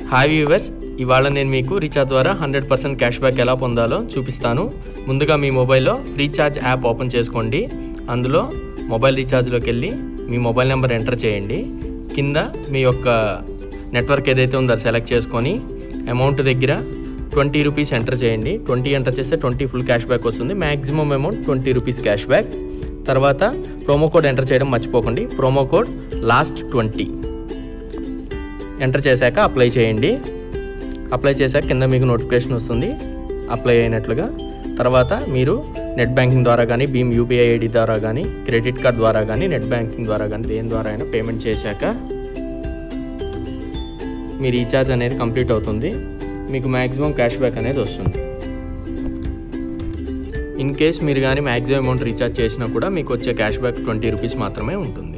hi viewers ఇవాళ నేను మీకు రీఛార్జ్ ద్వారా హండ్రెడ్ పర్సెంట్ క్యాష్ బ్యాక్ ఎలా పొందాలో చూపిస్తాను ముందుగా మీ మొబైల్లో రీఛార్జ్ యాప్ ఓపెన్ చేసుకోండి అందులో మొబైల్ రీఛార్జ్లోకి వెళ్ళి మీ మొబైల్ నెంబర్ ఎంటర్ చేయండి కింద మీ యొక్క నెట్వర్క్ ఏదైతే ఉందో అది సెలెక్ట్ చేసుకొని అమౌంట్ దగ్గర ట్వంటీ రూపీస్ ఎంటర్ చేయండి ట్వంటీ ఎంటర్ చేస్తే ట్వంటీ ఫుల్ క్యాష్ బ్యాక్ వస్తుంది maximum amount twenty rupees cash back తర్వాత ప్రోమో కోడ్ ఎంటర్ చేయడం మర్చిపోకండి promo code last twenty enter చేశాక అప్లై చేయండి అప్లై చేశాక కింద మీకు నోటిఫికేషన్ వస్తుంది అప్లై అయినట్లుగా తర్వాత మీరు నెట్ బ్యాంకింగ్ ద్వారా కానీ భీమ్ యూపీఐ ఐడి ద్వారా కానీ క్రెడిట్ కార్డ్ ద్వారా కానీ నెట్ బ్యాంకింగ్ ద్వారా కానీ దేని ద్వారా అయినా పేమెంట్ చేశాక మీ రీఛార్జ్ అనేది కంప్లీట్ అవుతుంది మీకు మ్యాక్సిమం క్యాష్ బ్యాక్ అనేది వస్తుంది ఇన్ కేస్ మీరు కానీ మ్యాక్సిమం అమౌంట్ రీఛార్జ్ చేసినా కూడా మీకు వచ్చే క్యాష్ బ్యాక్ ట్వంటీ రూపీస్ మాత్రమే ఉంటుంది